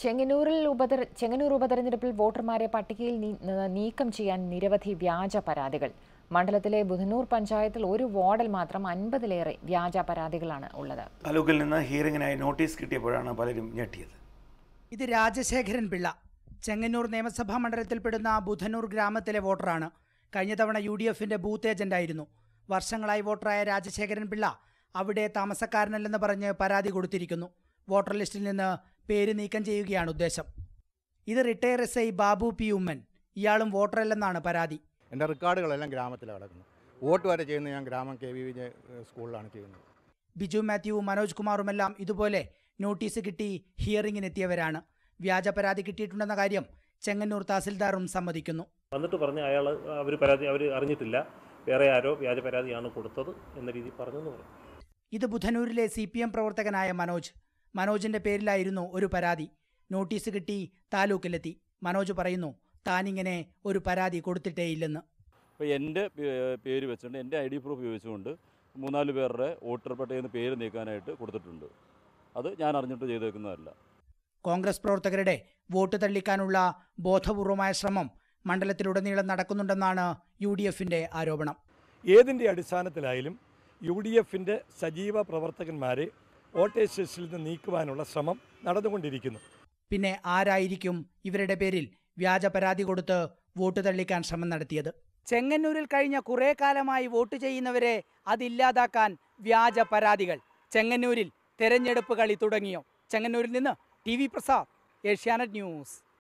ചെങ്ങന്നൂരിൽ ഉപതെര ചെങ്ങന്നൂർ ഉപതെരഞ്ഞെടുപ്പിൽ വോട്ടർമാരെ പട്ടികയിൽ നീ- ന- നീക്കം ചെയ്യാൻ നിരവധി വ്യാജ പരാതികൾ മണ്ഡലത്തിലെ ബുധനൂർ പഞ്ചായത്തിൽ ഒരു വാർഡിൽ മാത്രം അൻപതിലേറെ വ്യാജ പരാതികളാണ് ഉള്ളത് താലൂക്കിൽ നിന്ന് ഹിയറിംഗിനായി നോട്ടീസ് കിട്ടിയപ്പോഴാണ് പലരും ഞെട്ടിയത് ഇത് രാജശേഖരൻ പിള്ള ചെങ്ങന്നൂർ നിയമസഭാ മണ്ഡലത്തിൽപ്പെടുന്ന ബുധനൂർ ഗ്രാമത്തിലെ വോട്ടറാണ് കഴിഞ്ഞ തവണ യു ഡി എഫിന്റെ ബൂത്ത് ഏജന്റായിരുന്നു വർഷങ്ങളായി വോട്ടറായ രാജശേഖരൻ പിള്ള അവിടെ താമസക്കാരനല്ലെന്ന് പറഞ്ഞ് പരാതി കൊടുത്തിരിക്കുന്നു വോട്ടർ ലിസ്റ്റിൽ നിന്ന് പേര് നീക്കം ചെയ്യുകയാണ് ഉദ്ദേശം ഇത് retire S I Babu P Oommen ഇയാളും വോട്ടറല്ലെന്നാണ് പരാതി എൻ്റെ റെക്കോർഡുകളെല്ലാം ഗ്രാമത്തിലാണ് കിടക്കുന്നത് വോട്ട് വരെ ചെയ്യുന്നത് ഞാൻ ഗ്രാമം കെ വി വിജയ സ്കൂളിലാണ് ചെയ്യുന്നത് ബിജു മാത്യുവും മനോജ് കുമാറുമെല്ലാം ഇതുപോലെ നോട്ടീസ് കിട്ടി ഹിയറിംഗിനെത്തിയവരാണ് വ്യാജ പരാതി കിട്ടിയിട്ടുണ്ടെന്ന കാര്യം ചെങ്ങന്നൂർ തഹസിൽദാറും സമ്മതിക്കുന്നു വന്നിട്ട് പറഞ്ഞ് അയാൾ അവർ പരാതി അവർ അറിഞ്ഞിട്ടില്ല വേറെ ആരോ വ്യാജ പരാതിയാണ് കൊടുത്തത് എന്ന രീതി പറഞ്ഞെന്ന് പറഞ്ഞു ഇത് ബുധനൂരിലെ സി പി എം പ്രവർത്തകനായ മനോജ് മനോജിന്റെ പേരിലായിരുന്നു ഒരു പരാതി നോട്ടീസ് കിട്ടി താലൂക്കിലെത്തി മനോജ് പറയുന്നു താനിങ്ങനെ ഒരു പരാതി കൊടുത്തിട്ടേയില്ലെന്ന് അപ്പോൾ എൻ്റെ പേ- പേര് വെച്ചുകൊണ്ട് എൻ്റെ ഐ ഡി പ്രൂഫ് ഉപയോഗിച്ചുകൊണ്ട് മൂന്നാല് പേരുടെ വോട്ടർ പട്ടികയിൽ നിന്ന് പേര് നീക്കാനായിട്ട് കൊടുത്തിട്ടുണ്ട് അത് ഞാൻ അറിഞ്ഞിട്ട് ചെയ്തേക്കുന്നതല്ല കോൺഗ്രസ് പ്രവർത്തകരുടെ വോട്ട് തള്ളിക്കാനുള്ള ബോധപൂർവമായ ശ്രമം മണ്ഡലത്തിലുടനീളം നടക്കുന്നുണ്ടെന്നാണ് യു ഡി എഫിന്റെ ആരോപണം ഏതിൻ്റെ അടിസ്ഥാനത്തിലായാലും യു ഡി എഫിൻ്റെ സജീവ പ്രവർത്തകന്മാരെ വോട്ടേഴ്സ് ലിസ്റ്റിൽ നിന്ന് നീക്കുവാനുള്ള ശ്രമം നടന്നുകൊണ്ടിരിക്കുന്നു പിന്നെ ആരായിരിക്കും ഇവരുടെ പേരിൽ വ്യാജ പരാതി കൊടുത്ത് വോട്ട് തള്ളിക്കാൻ ശ്രമം നടത്തിയത് ചെങ്ങന്നൂരിൽ കഴിഞ്ഞ കുറേ കാലമായി വോട്ട് ചെയ്യുന്നവരെ അതില്ലാതാക്കാൻ വ്യാജ പരാതികൾ ചെങ്ങന്നൂരിൽ തെരഞ്ഞെടുപ്പ് കളി തുടങ്ങിയോ ചെങ്ങന്നൂരിൽ നിന്ന് T V Prasad Asianet news